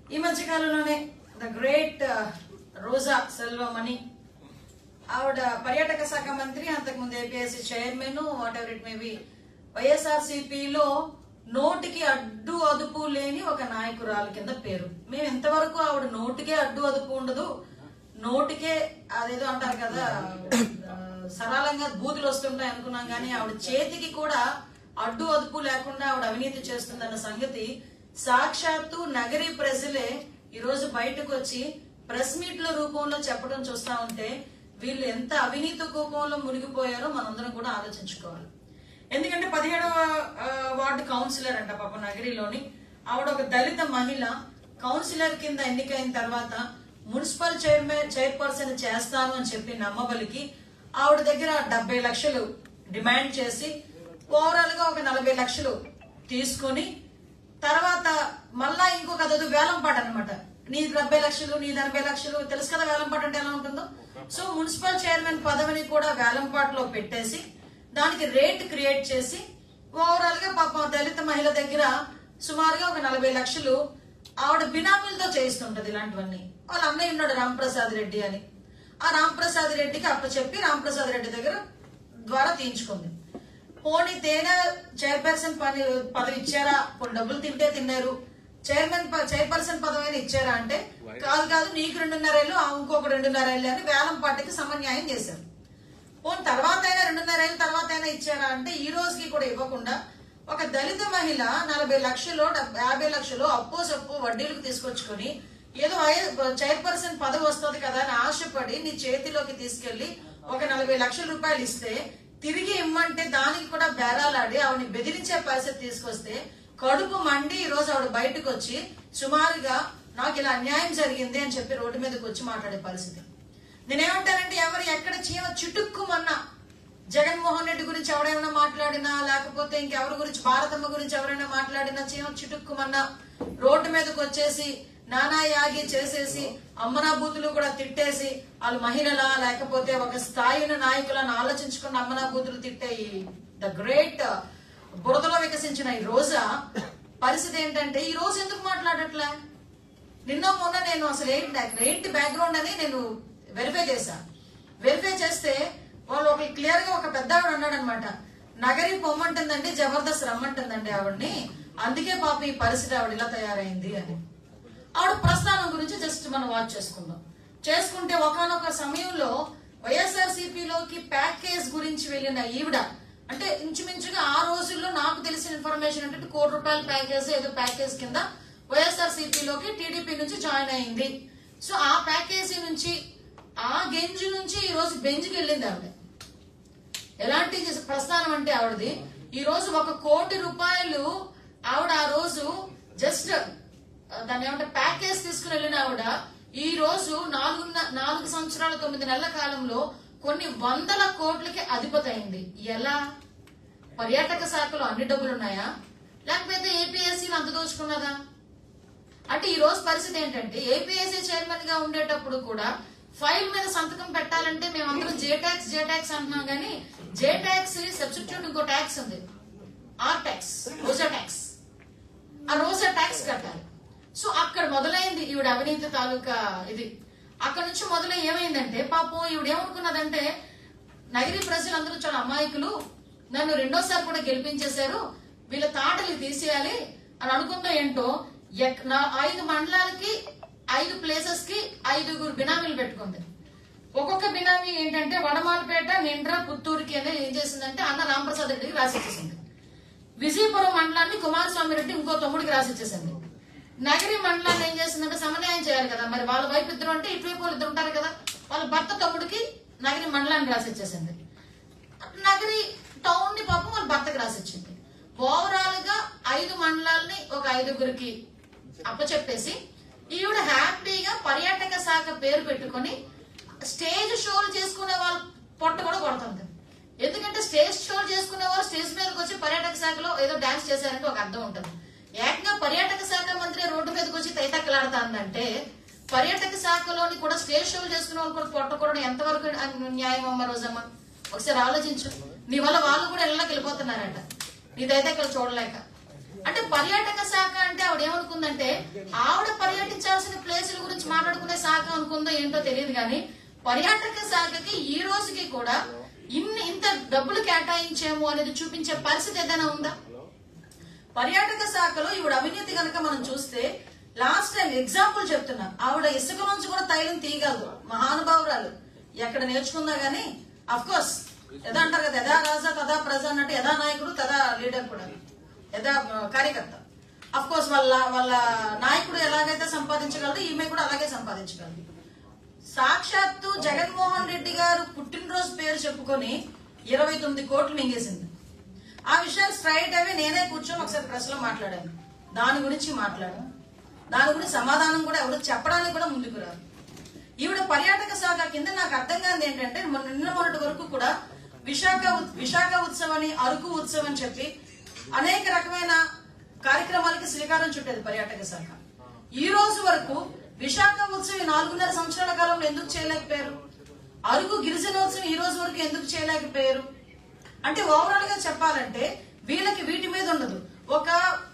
ఈ మధ్య కాలంలోనే ద గ్రేట్ రోజా సెల్వమణి ఆవిడ పర్యాటక శాఖ మంత్రి అంతకుముందు APSC chairman whatever it may be వైఎస్ఆర్సీపీలో నోటికి అడ్డు అదుపు లేని ఒక నాయకురాలు కింద పేరు మేము ఇంతవరకు ఆవిడ నోటికే అడ్డు అదుపు ఉండదు నోటికే అదేదో అంటారు కదా ఆ, సరళంగా బూతులు వస్తుంటాయి అనుకున్నాం కానీ ఆవిడ చేతికి కూడా అడ్డు అదుపు లేకుండా ఆవిడ అవినీతి చేస్తుందన్న సంగతి సాక్షాత్తు నగరి ప్రజలే ఈ రోజు బయటకు వచ్చి ప్రెస్ మీట్ల రూపంలో చెప్పడం చూస్తా ఉంటే వీళ్ళు ఎంత అవినీతి కోపంలో మునిగిపోయారో మనందరం కూడా ఆలోచించుకోవాలి ఎందుకంటే పదిహేడవ ఆ, వార్డు కౌన్సిలర్ అంట పాప నగరిలోని ఆవిడ ఒక దళిత మహిళ కౌన్సిలర్ కింద ఎన్నికైన తర్వాత మున్సిపల్ చైర్మన్ చైర్పర్సన్ చేస్తాను అని చెప్పి నమ్మబలికి ఆవిడ దగ్గర డెబ్బై లక్షలు డిమాండ్ చేసి ఓవరాల్ గా ఒక నలభై లక్షలు తీసుకొని తర్వాత మళ్ళా ఇంకొక అదొక వేలం పాట అనమాట నీ డెబ్బై లక్షలు నీ ఎనభై లక్షలు తెలుసు కదా వేలం పాట అంటే ఎలా ఉంటుందో సో మున్సిపల్ చైర్మన్ పదవిని కూడా వేలం పాటలో పెట్టేసి దానికి రేట్ క్రియేట్ చేసి ఓవరాల్ గా పాపం దళిత మహిళ దగ్గర సుమారుగా ఒక నలభై లక్షలు ఆవిడ బినామీలతో చేయిస్తుంటది ఇలాంటివన్నీ వాళ్ళ అన్నయ్య ఉన్నాడు రాంప్రసాద్ రెడ్డి అని ఆ రాంప్రసాద్ రెడ్డికి అప్పచెప్పి రాంప్రసాద్ రెడ్డి దగ్గర ద్వారా తీయించుకుంది పోనీ తేనె చైర్పర్సన్ పని పదవి ఇచ్చారా కొన్ని డబ్బులు తింటే తిన్నారు చైర్మన్ ప- చైర్పర్సన్ పదవి ఇచ్చారా అంటే కాదు కాదు నీకు రెండున్నరేళ్ళు ఆ ఇంకొక రెండున్నరేళ్ళు అని వేలం పార్టీకి సమన్యాయం చేశారు పోనీ తర్వాత అయినా రెండున్నరేళ్ళ తర్వాత అయినా ఇచ్చారా అంటే ఈ రోజుకి కూడా ఇవ్వకుండా ఒక దళిత మహిళ నలభై లక్షలు డెబ్బై- యాభై లక్షలు అప్పో సప్పు వడ్డీలకు తీసుకొచ్చుకొని ఏదో ఐ- చైర్పర్సన్ పదవి వస్తుంది కదా అని ఆశపడి నీ చేతిలోకి తీసుకెళ్లి ఒక నలభై లక్షల రూపాయలు ఇస్తే తిరిగి ఇమ్మంటే దానికి కూడా బేరాలాడి ఆవిడని బెదిరించే పరిస్థితి తీసుకొస్తే కడుపు మండి ఈ రోజు ఆవిడ బయటకు వచ్చి సుమారుగా నాకు ఇలా అన్యాయం జరిగింది అని చెప్పి రోడ్డు మీదకి వచ్చి మాట్లాడే పరిస్థితి నేనేమంటానంటే ఎవరు ఎక్కడ చీమ చిటుక్కుమన్నా జగన్మోహన్ రెడ్డి గురించి ఎవరైనా మాట్లాడినా లేకపోతే ఇంకెవరి గురించి భారతమ్మ గురించి ఎవరైనా మాట్లాడినా చీమ చిటుక్కుమన్నా రోడ్డు మీదకి వచ్చేసి నానా యాగి చేసేసి అమ్మనా బూతులు కూడా తిట్టేసి వాళ్ళు మహిళలా లేకపోతే ఒక స్థాయిన నాయకులను ఆలోచించుకున్న అమ్మనా బూతులు తిట్టే ద గ్రేట్ బురదలో వికసించిన ఈ రోజా పరిస్థితి ఏంటంటే ఈ రోజు ఎందుకు మాట్లాడట్లే నిన్న మొన్న నేను అసలు ఏంటి ఏంటి బ్యాక్గ్రౌండ్ అని నేను వెరిఫై చేశా వెరిఫై చేస్తే వాళ్ళు ఒక క్లియర్ గా ఒక పెద్ద ఆవిడ అన్నాడు అనమాట నగరి పొమ్మంటుందండి జబర్దస్త్ రమ్మంటుందండి ఆవిడ్ని అందుకే పాప ఈ పరిస్థితి ఆవిడ ఇలా తయారైంది అని ఆవిడ ప్రస్థానం గురించి జస్ట్ మనం వాచ్ చేసుకుందాం చేసుకుంటే ఒకనొక సమయంలో వైఎస్ఆర్ లోకి ప్యాకేజ్ గురించి వెళ్ళిన ఈవిడ అంటే ఇంచుమించుగా ఆ రోజుల్లో నాకు తెలిసిన ఇన్ఫర్మేషన్ ఏంటంటే కోటి రూపాయల ప్యాకేజ్ ఏదో ప్యాకేజ్ కింద వైఎస్ఆర్ లోకి టీడీపీ నుంచి జాయిన్ అయింది సో ఆ ప్యాకేజీ నుంచి ఆ గెంజి నుంచి ఈ రోజు బెంజ్కి వెళ్ళింది ఆవిడ ఎలాంటి ప్రస్థానం అంటే ఆవిడది ఈ రోజు ఒక కోటి రూపాయలు ఆవిడ ఆ రోజు జస్ట్ దాన్ని ఏమంటే ప్యాకేజ్ తీసుకుని వెళ్ళిన ఆవిడ ఈ రోజు నాలుగు నాలుగు సంవత్సరాల తొమ్మిది నెలల కాలంలో కొన్ని వందల కోట్లకి అధిపతి అయింది ఎలా పర్యాటక శాఖలో అన్ని డబ్బులు ఉన్నాయా లేకపోతే ఏపీఎస్సీలు అంత దోచుకున్నదా అంటే ఈ రోజు పరిస్థితి ఏంటంటే ఏపీఎస్సీ చైర్మన్ గా ఉండేటప్పుడు కూడా ఫైల్ మీద సంతకం పెట్టాలంటే మేమందరం జే ట్యాక్స్ జే ట్యాక్స్ అంటున్నాం కానీ జే ట్యాక్స్ సబ్స్టిట్యూట్ ఇంకో ట్యాక్స్ ఉంది ఆర్ ట్యాక్స్ రోజా ట్యాక్స్ ఆ రోజా ట్యాక్స్ కట్టాలి సో అక్కడ మొదలైంది ఈవిడ అవినీతి తాలూకా ఇది అక్కడ నుంచి మొదలై ఏమైందంటే పాపం ఈవిడ ఏమనుకున్నదంటే నగరీ ప్రజలందరూ చాలా అమాయకులు నన్ను రెండోసారి కూడా గెలిపించేశారు వీళ్ళ తాటలు తీసేయాలి అని అనుకుందా ఏంటో ఎక్- నా- ఐదు మండలాలకి ఐదు ప్లేసెస్ కి ఐదుగురు బినామీలు పెట్టుకుంది ఒక్కొక్క బినామీ ఏంటంటే వడమాలపేట నిండ్ర పుత్తూరుకి అనేది ఏం చేసిందంటే అన్న రామప్రసాద్ రెడ్డికి రాసిచ్చేసింది విజయపురం మండలాన్ని కుమారస్వామి రెడ్డి ఇంకో తమ్ముడికి రాసిచ్చేసింది నగరి మండలాన్ని ఏం చేసిందంటే సమన్వయం చేయాలి కదా మరి వాళ్ళ వైపు ఇద్దరు అంటే ఇటువైపు వాళ్ళు ఇద్దరు ఉంటారు కదా వాళ్ళ భర్త తమ్ముడికి నగరి మండలాన్ని రాసిచ్చేసింది నగరి టౌన్ ని పాపం వాళ్ళ భర్తకి రాసిచ్చింది ఓవరాల్ గా ఐదు మండలాల్ని ఒక ఐదుగురికి అప్పచెప్పేసి ఈవిడ హ్యాపీగా పర్యాటక శాఖ పేరు పెట్టుకొని స్టేజ్ షోలు చేసుకునే వాళ్ళ పొట్ట కూడా కొడుతుంది ఎందుకంటే స్టేజ్ షోలు చేసుకునే వాళ్ళు స్టేజ్ మీదకి వచ్చి పర్యాటక శాఖలో ఏదో డాన్స్ చేశారంటే ఒక అర్థం ఉంటుంది ఏకంగా పర్యాటక శాఖ మంత్రి రోడ్డు మీదకి వచ్చి తైతక్కలాడుతుందంటే పర్యాటక శాఖలోని కూడా స్టేజ్ షోలు చేసుకునే వాళ్ళు కూడా పొట్ట కూడా ఎంతవరకు న్యాయం అమ్మ రోజమ్మ ఒకసారి ఆలోచించు నీ వల్ల వాళ్ళు కూడా ఇళ్ళకి వెళ్ళిపోతున్నారట నీదైతే ఇక్కడ చూడలేక అంటే పర్యాటక శాఖ అంటే ఆవిడ ఏమనుకుందంటే ఆవిడ పర్యటించాలి కేసుల గురించి మాట్లాడుకునే శాఖ అనుకుందో ఏంటో తెలియదు కానీ పర్యాటక శాఖకి ఈ రోజుకి కూడా ఇన్ని ఇంత డబ్బులు కేటాయించాము అనేది చూపించే పరిస్థితి ఏదైనా ఉందా పర్యాటక శాఖలో ఈవిడ అవినీతి కనుక మనం చూస్తే లాస్ట్ టైం ఎగ్జాంపుల్ చెప్తున్నా ఆవిడ ఇసుక నుంచి కూడా తైలం తీయగలదు మహానుభావురాలు ఎక్కడ నేర్చుకున్నా గానీ అఫ్ కోర్స్ యథా అంటారు కదా యథా రాజా తదా ప్రజ అన్నట్టు యథా నాయకుడు తదా లీడర్ కూడా యథా ఆ, కార్యకర్త అఫ్ కోర్స్ వాళ్ళ వాళ్ళ నాయకుడు ఎలాగైతే సంపాదించగలదు ఈమె కూడా అలాగే సంపాదించగలదు సాక్షాత్తు జగన్మోహన్ రెడ్డి గారు పుట్టినరోజు పేరు చెప్పుకొని ఇరవై తొమ్మిది కోట్లు మింగేసింది ఆ విషయాలు స్ట్రైట్ అవే నేనే కూర్చొని ఒకసారి ప్రెస్ లో మాట్లాడాను దాని గురించి మాట్లాడాను దాని గురించి సమాధానం కూడా ఎవరు చెప్పడానికి కూడా ముందుకు రారు ఈవిడ పర్యాటక శాఖ కింద నాకు అర్థం కాదు ఏంటంటే మొన్న- నిన్న మొన్నటి వరకు కూడా విశాఖ ఉత్- విశాఖ ఉత్సవం అని అరకు ఉత్సవం అని చెప్పి అనేక రకమైన కార్యక్రమాలకి శ్రీకారం చుట్టేది పర్యాటక శాఖ ఈ రోజు వరకు విశాఖ ఉత్సవం ఈ నాలుగున్నర సంవత్సరాల కాలంలో ఎందుకు చేయలేకపోయారు అరకు గిరిజనోత్సవం ఈ రోజు వరకు ఎందుకు చేయలేకపోయారు అంటే ఓవరాల్ గా చెప్పాలంటే వీళ్ళకి వీటి మీద ఉండదు ఒక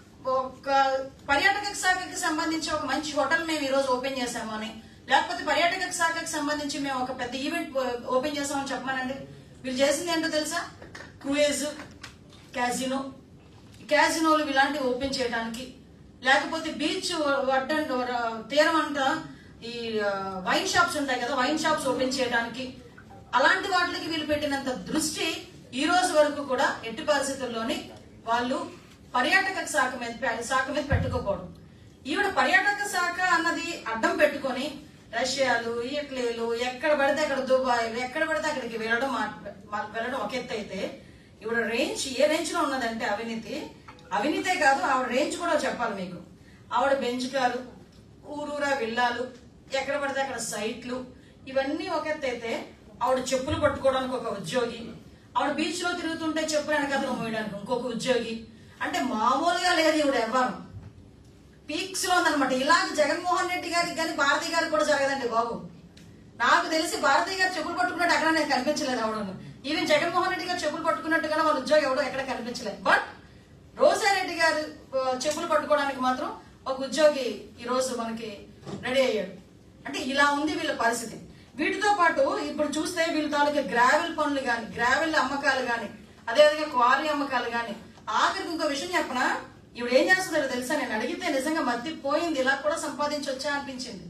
ఒక పర్యాటక శాఖకి సంబంధించి ఒక మంచి హోటల్ మేము ఈ రోజు ఓపెన్ చేసాము అని లేకపోతే పర్యాటక శాఖకి సంబంధించి మేము ఒక పెద్ద ఈవెంట్ ఓపెన్ చేసామని చెప్పమనండి వీళ్ళు చేసింది ఏంటో తెలుసా క్రూయేజ్ క్యాజినో క్యాజినోలు ఇలాంటివి ఓపెన్ చేయడానికి లేకపోతే బీచ్ వడ్డంట తీరం అంట ఈ ఆ, వైన్ షాప్స్ ఉంటాయి కదా వైన్ షాప్స్ ఓపెన్ చేయడానికి అలాంటి వాటికి వీళ్ళు పెట్టినంత దృష్టి ఈ రోజు వరకు కూడా ఎట్టి పరిస్థితుల్లోని వాళ్ళు పర్యాటక శాఖ మీద శాఖ మీద పెట్టుకోకూడదు ఈవిడ పర్యాటక శాఖ అన్నది అడ్డం పెట్టుకొని రష్యాలు ఇటలీలు ఎక్కడ పడితే అక్కడ దుబాయ్ ఎక్కడ పడితే అక్కడికి వెళ్ళడం మా- మా- వెళ్ళడం ఒక ఎత్తు అయితే ఇవిడ రేంజ్ ఏ రేంజ్ లో ఉన్నదంటే అవినీతి అవినీతే కాదు ఆవిడ రేంజ్ కూడా చెప్పాలి మీకు ఆవిడ బెంచ్ కారు ఊరూరా విల్లాలు ఎక్కడ పడితే అక్కడ సైట్లు ఇవన్నీ ఒక ఎత్తు అయితే ఆవిడ చెప్పులు పట్టుకోవడానికి ఒక ఉద్యోగి ఆవిడ బీచ్ లో తిరుగుతుంటే చెప్పులు వెనకాతలు మోయడానికి ఇంకొక ఉద్యోగి అంటే మామూలుగా లేదు ఈవిడ వ్యవహారం పీక్స్ లో ఉందన్నమాట ఇలాగ జగన్మోహన్ రెడ్డి గారికి కానీ భారతి గారికి కూడా జరగదండి బాబు నాకు తెలిసి భారతి గారు చెప్పులు పట్టుకున్నట్టు ఎక్కడ నేను కనిపించలేదు ఆవిడను ఈవెన్ జగన్మోహన్ రెడ్డి గారు చెప్పులు పట్టుకున్నట్టుగా వాళ్ళ ఉద్యోగం ఎవడో ఎక్కడ కనిపించలేదు బట్ రోజారెడ్డి గారు ఆ, చెప్పులు పట్టుకోవడానికి మాత్రం ఒక ఉద్యోగి ఈ రోజు మనకి రెడీ అయ్యాడు అంటే ఇలా ఉంది వీళ్ళ పరిస్థితి వీటితో పాటు ఇప్పుడు చూస్తే వీళ్ళ తాలూకా గ్రావెల్ పనులు గాని గ్రావెల్ అమ్మకాలు గాని అదేవిధంగా క్వారీ అమ్మకాలు గాని ఆఖరికి ఇంకో విషయం చెప్పనా ఇవిడ ఏం చేస్తుందో తెలుసా నేను అడిగితే నిజంగా మధ్య పోయింది ఇలా కూడా సంపాదించొచ్చా అనిపించింది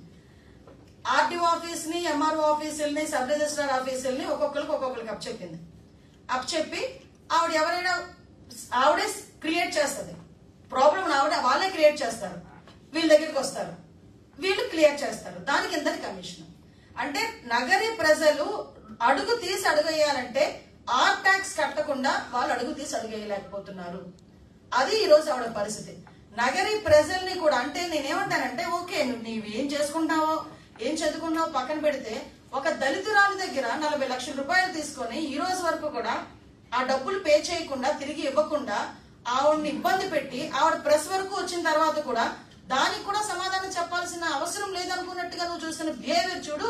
ఆర్టీఓ ఆఫీస్ ని ఎంఆర్ఓ ఆఫీసుల్ని సబ్ రిజిస్ట్రార్ ఆఫీసుల్ని ఒక్కొక్కరికి ఒక్కొక్కరికి అప్ చెప్పింది అప్ చెప్పి ఆవిడ ఎవరైనా ఆవిడే క్రియేట్ చేస్తుంది ప్రాబ్లం ఆవిడ వాళ్ళే క్రియేట్ చేస్తారు వీళ్ళ దగ్గరికి వస్తారు వీళ్ళు క్లియర్ చేస్తారు దానికి ఎంతని కమిషన్ అంటే నగరి ప్రజలు అడుగు తీసి అడుగేయాలంటే ఆర్ ట్యాక్స్ కట్టకుండా వాళ్ళు అడుగు తీసి అడుగేయలేకపోతున్నారు అది ఈ రోజు ఆవిడ పరిస్థితి నగరి ప్రజల్ని కూడా అంటే నేనేమంటానంటే ఓకే నువ్వు నీవు ఏం చేసుకుంటావో ఏం చదువుకుంటావో పక్కన పెడితే ఒక దళితురాలి దగ్గర నలభై లక్షల రూపాయలు తీసుకొని ఈ రోజు వరకు కూడా ఆ డబ్బులు పే చేయకుండా తిరిగి ఇవ్వకుండా ఆవిడని ఇబ్బంది పెట్టి ఆవిడ ప్రెస్ వరకు వచ్చిన తర్వాత కూడా దానికి కూడా సమాధానం చెప్పాల్సిన అవసరం లేదనుకున్నట్టుగా నువ్వు చూస్తున్న బిహేవియర్ చూడు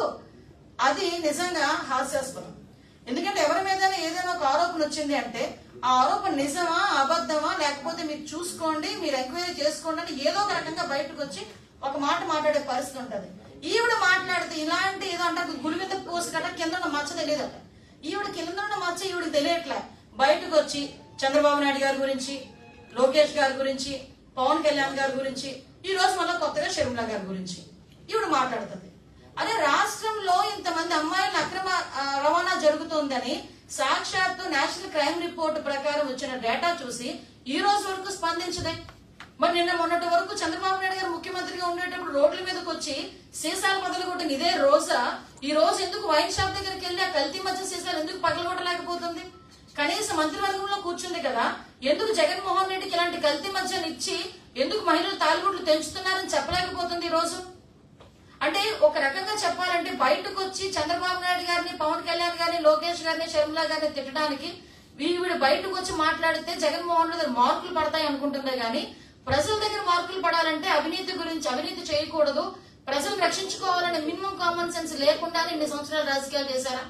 అది నిజంగా హాస్యాస్పదం ఎందుకంటే ఎవరి మీద ఏదైనా ఒక ఆరోపణ వచ్చింది అంటే ఆ ఆరోపణ నిజమా అబద్ధమా లేకపోతే మీరు చూసుకోండి మీరు ఎంక్వైరీ చేసుకోండి అని ఏదో ఒక రకంగా బయటకు వచ్చి ఒక మాట మాట్లాడే పరిస్థితి ఉంటది ఈవిడ మాట్లాడితే ఇలాంటి ఏదో అంటే గుడి మీద పోసి కట్ట కింద ఉన్న మచ్చ తెలియదట ఈవిడ కింద ఉన్న మచ్చ ఈవిడికి తెలియట్లే బయటకు వచ్చి చంద్రబాబు నాయుడు గారి గురించి లోకేష్ గారి గురించి పవన్ కళ్యాణ్ గారి గురించి ఈ రోజు మళ్ళీ కొత్తగా షర్మిల గారి గురించి ఈవిడ మాట్లాడుతుంది అదే రాష్ట్రంలో ఇంతమంది అమ్మాయిల అక్రమ ఆ, రవాణా జరుగుతోందని సాక్షాత్తు నేషనల్ క్రైమ్ రిపోర్ట్ ప్రకారం వచ్చిన డేటా చూసి ఈ రోజు వరకు స్పందించదే మరి నిన్న మొన్నటి వరకు చంద్రబాబు నాయుడు గారు ముఖ్యమంత్రిగా ఉండేటప్పుడు రోడ్ల మీదకి వచ్చి సీసాలు పగలు కొట్టిన ఇదే రోజా ఈ రోజు ఎందుకు వైన్ షాప్ దగ్గరికి వెళ్ళి ఆ కల్తీ మధ్య సీసాలు ఎందుకు పగలగొట్టలేకపోతుంది కనీసం మంత్రివర్గంలో కూర్చుంది కదా ఎందుకు జగన్మోహన్ రెడ్డికి ఇలాంటి కల్తీ మధ్యని ఇచ్చి ఎందుకు మహిళలు తాలిగుడ్లు తెంచుతున్నారని చెప్పలేకపోతుంది ఈ రోజు అంటే ఒక రకంగా చెప్పాలంటే బయటకు వచ్చి చంద్రబాబు నాయుడు గారిని పవన్ కళ్యాణ్ గారిని లోకేష్ గారిని షర్మిల గారిని తిట్టడానికి వీడు బయటకు వచ్చి మాట్లాడితే జగన్మోహన్ రెడ్డి దగ్గర మార్కులు పడతాయి అనుకుంటుందే గానీ ప్రజల దగ్గర మార్కులు పడాలంటే అవినీతి గురించి అవినీతి చేయకూడదు ప్రజలు రక్షించుకోవాలనే మినిమం కామన్ సెన్స్ లేకుండానే ఇన్ని సంవత్సరాలు రాజకీయాలు చేశారా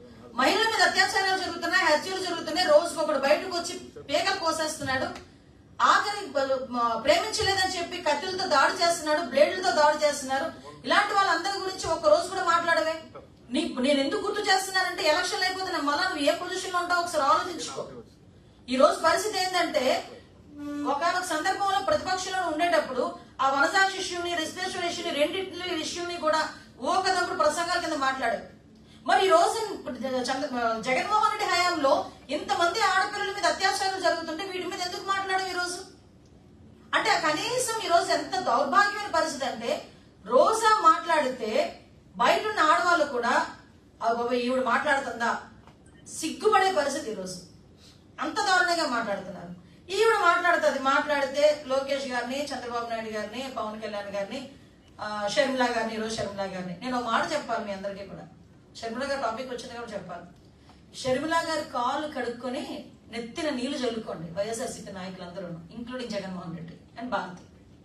మహిళల మీద అత్యాచారాలు జరుగుతున్నాయి హత్యలు జరుగుతున్నాయి రోజుకు ఒకడు బయటకు వచ్చి పేగలు కోసేస్తున్నాడు ఆఖరి బ- మ- ప్రేమించలేదని చెప్పి కత్తులతో దాడి చేస్తున్నాడు బ్లేడ్లతో దాడి చేస్తున్నారు ఇలాంటి వాళ్ళందరి గురించి ఒక రోజు కూడా మాట్లాడవే నీ నేను ఎందుకు గుర్తు చేస్తున్నానంటే ఎలక్షన్ అయిపోతే నేను మళ్ళా నువ్వు ఏ పొజిషన్ లో ఉంటావు ఒకసారి ఆలోచించుకో ఈ రోజు పరిస్థితి ఏంటంటే ఒకనొక సందర్భంలో ప్రతిపక్షంలో ఉండేటప్పుడు ఆ వనసాక్షి ఇష్యూని రిజిస్ట్రేషన్ ఇష్యూని రెండింటిని ఇష్యూని కూడా ఊకదప్పుడు ప్రసంగాల కింద మాట్లాడారు మరి ఈ రోజు చంద్ర- జగన్మోహన్ రెడ్డి హయాంలో ఇంతమంది ఆడపిల్లల మీద అత్యాచారాలు జరుగుతుంటే వీటి మీద ఎందుకు మాట్లాడడం ఈ రోజు అంటే కనీసం ఈ రోజు ఎంత దౌర్భాగ్యమైన పరిస్థితి అంటే రోజా మాట్లాడితే బయట ఉన్న ఆడవాళ్ళు కూడా "అబ్బబ్బ, ఈవిడ మాట్లాడుతుందా సిగ్గుపడే పరిస్థితి ఈరోజు అంత దారుణంగా మాట్లాడుతున్నారు ఈవిడ మాట్లాడుతుంది మాట్లాడితే లోకేష్ గారిని చంద్రబాబు నాయుడు గారిని పవన్ కళ్యాణ్ గారిని ఆ, షర్మిలా గారిని ఈరోజు షర్మిలా గారిని నేను ఒక మాట చెప్పాలి మీ అందరికీ కూడా షర్మిలా గారి టాపిక్ వచ్చింది కాబట్టి చెప్పాలి షర్మిలా గారి కాళ్ళు కడుక్కొని నెత్తిన నీళ్లు చల్లుకోండి వైఎస్ఆర్సీపీ నాయకులందరూ ఇంక్లూడింగ్ జగన్మోహన్ రెడ్డి అండ్ భారతి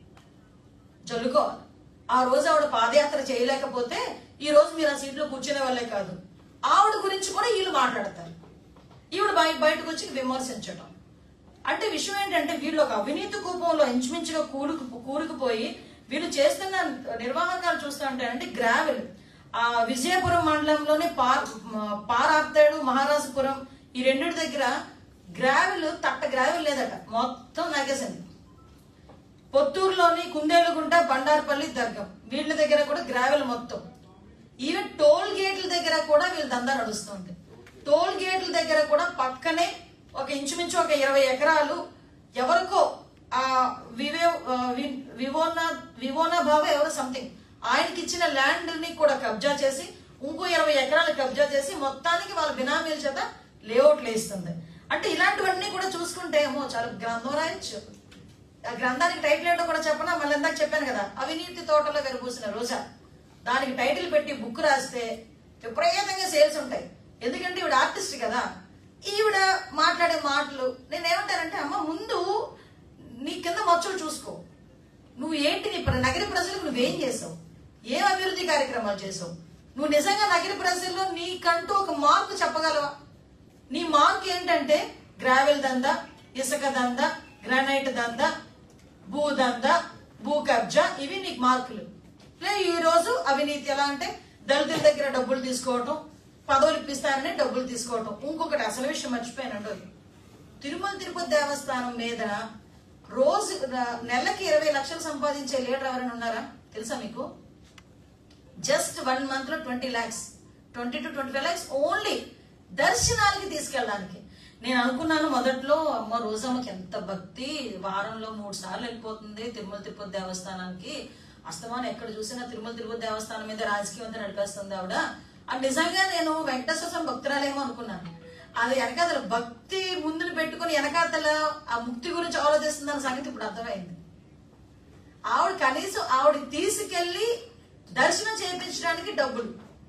జల్లుకోవాలి ఆ రోజు ఆవిడ పాదయాత్ర చేయలేకపోతే ఈ రోజు మీరు ఆ సీట్లో కూర్చునే వాళ్ళే కాదు ఆవిడ గురించి కూడా వీళ్ళు మాట్లాడతారు ఈవిడ బయ బయటకు వచ్చి విమర్శించడం అంటే విషయం ఏంటంటే వీళ్ళు ఒక అవినీతి కూపంలో ఇంచుమించుగా కూరుకు కూరుకుపోయి వీళ్ళు చేస్తున్న నిర్వాహకాలు చూస్తూ ఉంటారంటే గ్రావెల్ ఆ విజయపురం మండలంలోని పార్ పారార్తేడు మహారాజపురం ఈ రెండింటి దగ్గర గ్రావెల్ తట్ట గ్రావెల్ లేదట మొత్తం నాగేసింది పొత్తూరులోని కుందేలుగుంట బండార్పల్లి దర్గం వీళ్ళ దగ్గర కూడా గ్రావెల్ మొత్తం ఈవెన్ టోల్ గేట్ల దగ్గర కూడా వీళ్ళ దందా నడుస్తుంది టోల్ గేట్ల దగ్గర కూడా పక్కనే ఒక ఇంచుమించు ఒక ఇరవై ఎకరాలు ఎవరికో ఆ వివే ఆ, వి- వివోనా వివోనా బావ ఎవరో సంథింగ్ ఆయనకి ఇచ్చిన ల్యాండ్ ని కూడా కబ్జా చేసి ఇంకో ఇరవై ఎకరాలు కబ్జా చేసి మొత్తానికి వాళ్ళ బినామీల చేత లేఅవుట్లు వేస్తుంది అంటే ఇలాంటివన్నీ కూడా చూసుకుంటే ఏమో చాలా గ్రంథం రాయొచ్చు ఆ గ్రంథానికి టైటిల్ ఏంటో కూడా చెప్పనా మళ్ళీ ఇందాక చెప్పాను కదా అవినీతి తోటలో వెలుపూసిన రోజా దానికి టైటిల్ పెట్టి బుక్ రాస్తే విపరీతంగా సేల్స్ ఉంటాయి ఎందుకంటే ఈవిడ ఆర్టిస్ట్ కదా ఈవిడ మాట్లాడే మాటలు నేను ఏమంటానంటే అమ్మ ముందు నీ కింద మచ్చలు చూసుకో నువ్వు ఏంటి నీ ప్ర- నగర ప్రజలకు నువ్వేం చేసావు ఏం అభివృద్ధి కార్యక్రమాలు చేసావు నువ్వు నిజంగా నగర ప్రజల్లో నీకంటూ ఒక మార్పు చెప్పగలవా నీ మార్క్ ఏంటంటే గ్రావెల్ దందా ఇసుక దందా గ్రానైట్ దందా భూ దందా భూ కబ్జా ఇవి నీకు మార్కులు లే ఈ రోజు అవినీతి ఎలా అంటే దళితుల దగ్గర డబ్బులు తీసుకోవటం పదవులు ఇప్పిస్తారని డబ్బులు తీసుకోవటం ఇంకొకటి అసలు విషయం మర్చిపోయానండి తిరుమల తిరుపతి దేవస్థానం మీద రోజు నెలకి ఇరవై లక్షలు సంపాదించే లీడర్ ఎవరైనా ఉన్నారా తెలుసా మీకు జస్ట్ వన్ మంత్ లో twenty lakhs twenty two twenty five lakhs only దర్శనానికి తీసుకెళ్ళడానికి నేను అనుకున్నాను మొదట్లో అమ్మ రోజమ్మకి ఎంత భక్తి వారంలో మూడు సార్లు వెళ్ళిపోతుంది తిరుమల తిరుపతి దేవస్థానానికి అస్తమానం ఎక్కడ చూసినా తిరుమల తిరుపతి దేవస్థానం మీద రాజకీయం అంతా నడిపేస్తుంది ఆవిడ అది నిజంగా నేను వెంకటేశ్వర స్వామి భక్తురాలేమో అనుకున్నాను అది వెనకాతల భక్తి ముందుని పెట్టుకుని వెనకాతల ఆ ముక్తి గురించి ఆలోచిస్తుందన్న సంగతి ఇప్పుడు అర్థమైంది ఆవిడ కనీసం ఆవిడ తీసుకెళ్లి దర్శనం చేయించడానికి డబ్బులు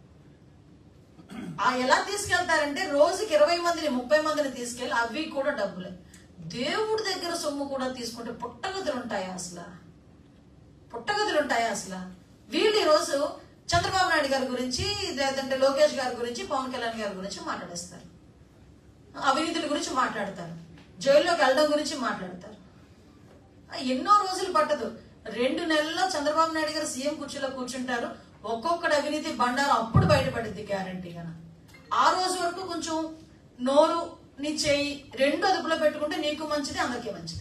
ఆ ఎలా తీసుకెళ్తారంటే రోజుకి ఇరవై మందిని ముప్పై మందిని తీసుకెళ్లి అవి కూడా డబ్బులే దేవుడి దగ్గర సొమ్ము కూడా తీసుకుంటే పుట్టగదులు ఉంటాయా అసలు పుట్టగదులు ఉంటాయా అసలు వీళ్ళు ఈ రోజు చంద్రబాబు నాయుడు గారి గురించి లేదంటే లోకేష్ గారి గురించి పవన్ కళ్యాణ్ గారి గురించి మాట్లాడేస్తారు అవినీతుల గురించి మాట్లాడతారు జైల్లోకి వెళ్ళడం గురించి మాట్లాడతారు ఎన్నో రోజులు పట్టదు రెండు నెలల్లో చంద్రబాబు నాయుడు గారు సీఎం కుర్చీలో కూర్చుంటారు ఒక్కొక్కటి అవినీతి బండారం అప్పుడు బయటపడింది గ్యారంటీగా ఆ రోజు వరకు కొంచెం నోరు నీ చేయి రెండు అదుపులో పెట్టుకుంటే నీకు మంచిది అందరికీ మంచిది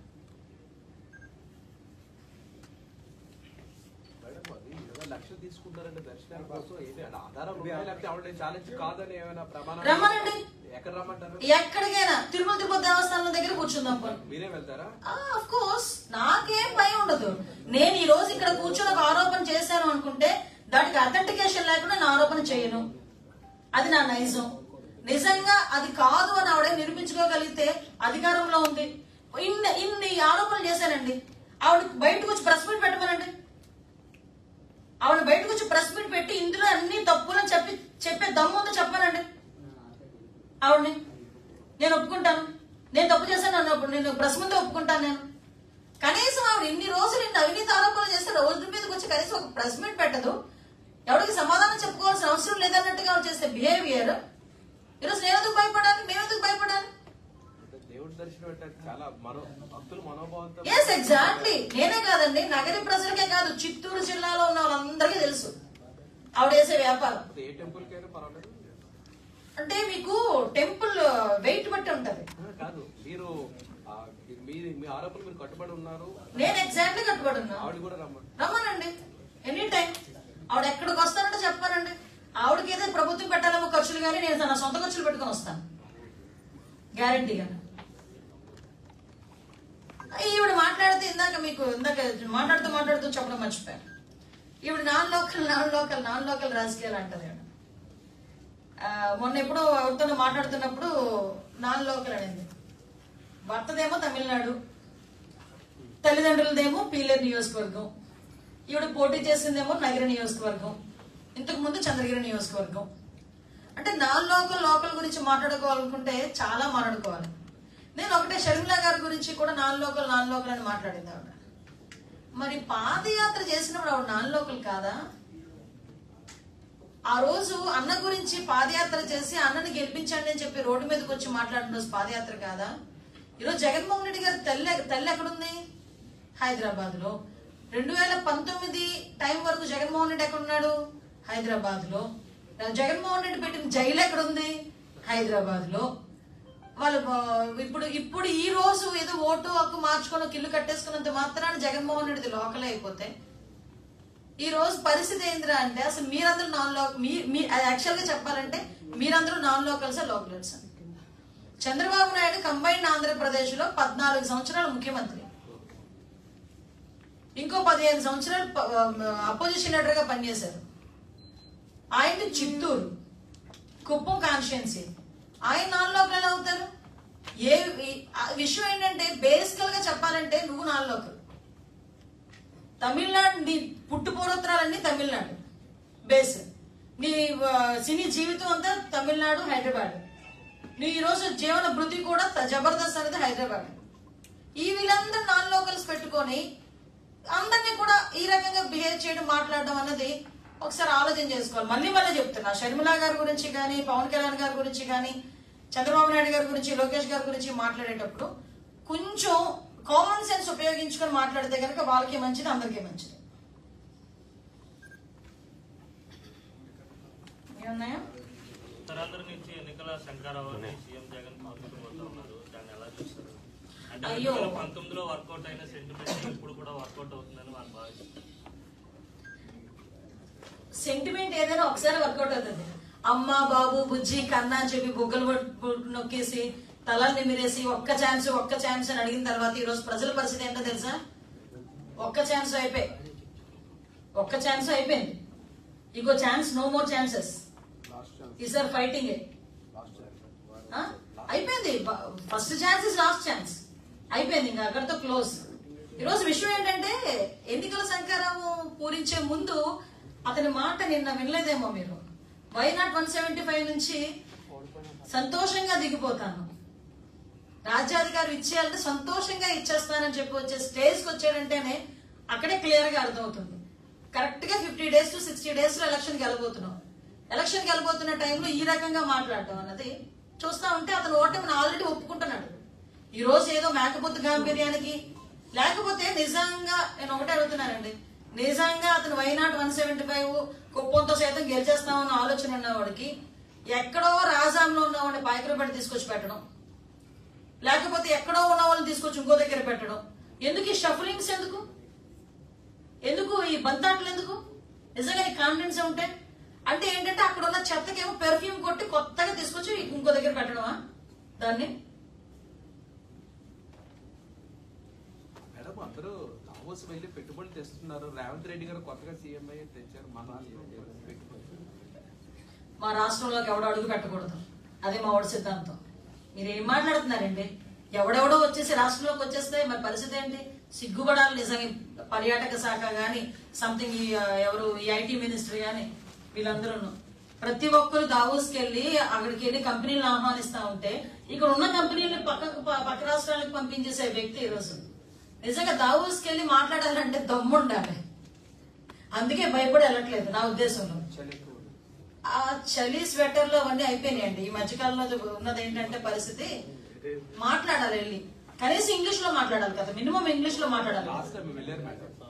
మేడం, అది ఇరవై లక్షలు తీసుకుంటారంటే దర్శనం కోసం ఏంటి అంటే ఆధారం ఉన్నాయా? లేకపోతే ఆవిడ ఛాలెంజ్ కాదని ఏమైనా ప్రమాణం రమ్మనండి. ఎక్కడ రమ్మంటారు ఎక్కడికైనా తిరుమల తిరుపతి దేవస్థానం దగ్గర కూర్చుందాం పోనీ. మీరే వెళ్తారా ఆఫ్ కోర్స్ నాకేం భయం ఉండదు నేను ఈ రోజు ఇక్కడ కూర్చొని ఒక ఆరోపణ చేశాను అనుకుంటే దానికి అథెంటికేషన్ లేకుండా నేను ఆరోపణ చేయను అది నా నైజం నిజంగా అది కాదు అని ఆవిడ నిరూపించుకోగలిగితే అధికారంలో ఉంది ఇన్ని ఇన్ని ఆరోపణలు చేశానండి ఆవిడ బయటకు వచ్చి ప్రెస్ మీట్ పెట్టమనండి ఆవిడ బయటకు వచ్చి ప్రెస్ మీట్ పెట్టి ఇందులో అన్ని తప్పులని చెప్పి చెప్పే దమ్ముందో చెప్పానండి ఆవిడని నేను ఒప్పుకుంటాను నేను తప్పు చేశాను అన్నప్పుడు నేను ప్రెస్ ముందు ఒప్పుకుంటాను నేను కనీసం ఆవిడ ఇన్ని రోజులు ఇన్ని అవినీతి ఆరోపణలు చేస్తే రోజు మీదకి వచ్చి కనీసం ఒక ప్రెస్ మీట్ పెట్టదు ఎవరికి సమాధానం చెప్పుకోవాల్సిన అవసరం లేదన్నట్టుగా ఆవిడ చేసే బిహేవియర్ ఈరోజు నేను ఎందుకు భయపడాలి మేము ఎందుకు భయపడాలి అంటే దేవుడి దర్శనం అంటే చాలా మనో భక్తుల మనోభావంతో ఎస్ ఎగ్జాక్ట్లీ నేనే కాదండి నగరి ప్రజలకే కాదు చిత్తూరు జిల్లాలో ఉన్న వాళ్ళందరికీ తెలుసు ఆవిడ వేసే వ్యాపారం ఏ టెంపుల్ కైనా పర్వాలేదు అంటే మీకు టెంపుల్ వెయిట్ బట్టి ఉంటది ఆ, కాదు మీరు ఆ, మీ మీ ఆరోపణలు మీరు కట్టుబడి ఉన్నారు నేను ఎగ్జాక్ట్లీ కట్టుబడి ఉన్నా ఆవిడ కూడా రమ్మని రమ్మనండి ఎనీ టైం ఆవిడ ఎక్కడికి వస్తానంటే చెప్పానండి ఆవిడకి ఏదో ప్రభుత్వం పెట్టాలేమో ఖర్చులు కానీ నేను తన సొంత ఖర్చులు పెట్టుకొని వస్తాను గ్యారంటీగా ఈవిడ మాట్లాడితే ఇందాక మీకు ఇందాక మాట్లాడుతూ మాట్లాడుతూ చెప్పడం మర్చిపోయాను ఈవిడ non local non local non local రాజకీయాలు అంటది ఈవిడ. ఆ, మొన్న ఎప్పుడో ఎవరితో మాట్లాడుతున్నప్పుడు నాన్ లోకల్ అనింది భర్తదేమో తమిళనాడు తల్లిదండ్రులదేమో పీలేరు నియోజకవర్గం ఈవిడ పోటీ చేసిందేమో నగర నియోజకవర్గం ఇంతకు ముందు చంద్రగిరి నియోజకవర్గం అంటే నాన్ లోకల్ లోకల్ గురించి మాట్లాడుకోవాలనుకుంటే చాలా మాట్లాడుకోవాలి నేను ఒకటే షర్మిల గారి గురించి కూడా నాన్ లోకల్ నాన్ లోకల్ అని మాట్లాడింది ఆవిడ మరి పాదయాత్ర చేసినప్పుడు ఆవిడ నాన్ లోకల్ కాదా ఆ రోజు అన్న గురించి పాదయాత్ర చేసి అన్నని గెలిపించండి అని చెప్పి రోడ్డు మీదకి వచ్చి మాట్లాడిన రోజు పాదయాత్ర కాదా ఈరోజు జగన్మోహన్ రెడ్డి గారి తల్లి తల్లి ఎక్కడుంది హైదరాబాద్ లో రెండు వేల పంతొమ్మిది టైం వరకు జగన్మోహన్ రెడ్డి ఎక్కడున్నాడు హైదరాబాద్ లో జగన్మోహన్ రెడ్డి పెట్టిన జైలు ఎక్కడుంది హైదరాబాద్ లో వాళ్ళు ఆ, ఇప్పుడు ఇప్పుడు ఈ రోజు ఏదో ఓటు హక్కు మార్చుకొని ఒక ఇల్లు కట్టేసుకున్నంత మాత్రాన జగన్మోహన్ రెడ్డిది లోకలే అయిపోతే ఈ రోజు పరిస్థితి ఏందిరా అంటే అసలు మీరందరూ నాన్ లోకల్ మీ మీ యాక్చువల్ గా చెప్పాలంటే మీరందరూ non locals locals Chandrababu Naidu combined Andhra Pradesh లో పద్నాలుగు సంవత్సరాలు ముఖ్యమంత్రి ఇంకో పదిహేను సంవత్సరాలు అపోజిషన్ లీడర్ గా పనిచేశారు ఆయన చిత్తూరు కుప్పం కాన్స్టిట్యున్సీ ఆయన నాన్ లోకల్ ఎలా అవుతారు ఏ ఈ- ఆ విషయం ఏంటంటే బేసికల్ గా చెప్పాలంటే నువ్వు నాన్ లోకల్ తమిళనాడు నీ పుట్టు పూర్వోత్తరాలన్నీ తమిళనాడు బేస్ నీ ఆ, సినీ జీవితం అంతా తమిళనాడు హైదరాబాద్ నీ ఈ రోజు జీవన భృతి కూడా త- జబర్దస్త్ అనేది హైదరాబాద్ ఈ వీళ్ళందరూ నాన్ లోకల్స్ పెట్టుకొని అందరినీ కూడా ఈ రకంగా బిహేవ్ చేయడం మాట్లాడడం అన్నది ఒకసారి ఆలోచన చేసుకోవాలి మళ్ళీ మళ్ళీ చెప్తున్నా షర్మిల గారి గురించి కానీ పవన్ కళ్యాణ్ గారి గురించి కానీ చంద్రబాబు నాయుడు గారి గురించి లోకేష్ గారి గురించి మాట్లాడేటప్పుడు కొంచెం కామన్ సెన్స్ ఉపయోగించుకొని మాట్లాడితే కనుక వాళ్ళకి మంచిది అందరికీ మంచిది ఏమున్నాయా ఉత్తరాంధ్ర నుంచి ఎన్నికల శంకరావాన్ని సీఎం జగన్ పంపించబోతూ ఉన్నారు దాన్ని ఎలా చూస్తారు అంటే అయ్యో. రెండు వేల పంతొమ్మిదిలో వర్కౌట్ అయిన సెంటిమెంట్ ఇప్పుడు కూడా వర్కౌట్ అవుతుందని వాళ్ళు భావిస్తారు సెంటిమెంట్ ఏదైనా ఒకసారి వర్కౌట్ అవుతుంది అమ్మ బాబు బుజ్జి కన్నా అని చెప్పి బొగ్గలు పట్టు- పట్టు నొక్కేసి తలల్ని నిమిరేసి ఒక్క ఛాన్స్ ఒక్క ఛాన్స్ అని అడిగిన తర్వాత ఈ రోజు ప్రజల పరిస్థితి ఏంటో తెలుసా ఒక్క ఛాన్స్ అయిపోయి ఒక్క ఛాన్స్ అయిపోయింది ఇంకో chance no more chances last chance ఈసారి ఫైటింగ్ లాస్ట్ ఛాన్స్ అయిపోయింది first chance is last chance అయిపోయింది ఇంకా అక్కడితో క్లోజ్ ఈరోజు విషయం ఏంటంటే ఎన్నికల సంకారము పూరించే ముందు అతని మాట నిన్న వినలేదేమో మీరు why not one seventy five నుంచి సంతోషంగా దిగిపోతాను రాజ్యాధికారం ఇచ్చేయాలంటే సంతోషంగా ఇచ్చేస్తానని చెప్పి వచ్చే స్టేజ్ కి వచ్చాడంటేనే అక్కడే క్లియర్ గా అర్థమవుతుంది కరెక్ట్ గా fifty days to sixty days లో ఎలక్షన్ వెళ్ళబోతున్నాం ఎలక్షన్ వెళ్ళబోతున్న టైంలో ఈ రకంగా మాట్లాడటం అన్నది చూస్తా ఉంటే అతను ఓటమిని ఆల్రెడీ ఒప్పుకుంటున్నాడు ఈ రోజు ఏదో మేకపోతు గాంభీర్యానికి లేకపోతే నిజంగా నేను ఒకటే అడుగుతున్నానండి నిజంగా అతను వైనాట్ వన్ సెవెంటీ ఫైవ్ కుప్పంతో సైతం గెలిచేస్తామన్న ఆలోచన ఉన్నవాడికి ఎక్కడో రాజాంలో ఉన్నవాడిని పాయకరపడి తీసుకొచ్చి పెట్టడం లేకపోతే ఎక్కడో ఉన్న వాళ్ళని తీసుకొచ్చి ఇంకో దగ్గర పెట్టడం ఎందుకు ఈ షఫలింగ్స్ ఎందుకు ఎందుకు ఈ బంతాట్లు ఎందుకు నిజంగా ఈ కాన్ఫిడెన్స్ ఉంటే అంటే ఏంటంటే అక్కడ ఉన్న చెత్తకేమో పెర్ఫ్యూమ్ కొట్టి కొత్తగా తీసుకొచ్చి ఇంకో దగ్గర పెట్టడమా దాన్ని మేడం అందరూ దావోస్ వెళ్ళి పెట్టుబడులు తెస్తున్నారు రేవంత్ రెడ్డి గారు కొత్తగా సీఎం అయ్యి తెచ్చారు మన రాష్ట్రంలో పెట్టుబడులు మా రాష్ట్రంలోకి ఎవడో అడుగు పెట్టకూడదు అదే మా వాడి సిద్ధాంతం మీరు ఏం మాట్లాడుతున్నారండి ఎవడెవడో వచ్చేసి రాష్ట్రంలోకి వచ్చేస్తే మరి పరిస్థితి ఏంటి సిగ్గుపడాలి నిజంగా పర్యాటక శాఖ గాని సంథింగ్ ఎవరు ఈ ఐటీ మినిస్టర్ గాని వీళ్ళందరూ ప్రతి ఒక్కరు దావోస్కి వెళ్ళి అక్కడికి వెళ్ళి కంపెనీలను ఆహ్వానిస్తా ఉంటే ఇక్కడ ఉన్న కంపెనీలు పక్క పక్క రాష్ట్రాలకు పంపించేసే వ్యక్తి ఈరోజు నిజంగా దావోస్కి వెళ్ళి మాట్లాడాలంటే దమ్ము ఉండాలి అందుకే భయపడి వెళ్ళట్లేదు నా ఉద్దేశంలో చలి ఎక్కువ ఉంది. ఆ చలి స్వెటర్లు అవన్నీ అయిపోయినాయండి ఈ మధ్యకాలంలో ఉన్నది ఏంటంటే పరిస్థితి మాట్లాడాలి వెళ్ళి కనీసం ఇంగ్లీష్ లో మాట్లాడాలి కదా మినిమం ఇంగ్లీష్ లో మాట్లాడాలి లాస్ట్ టైం వెళ్ళారు మేడం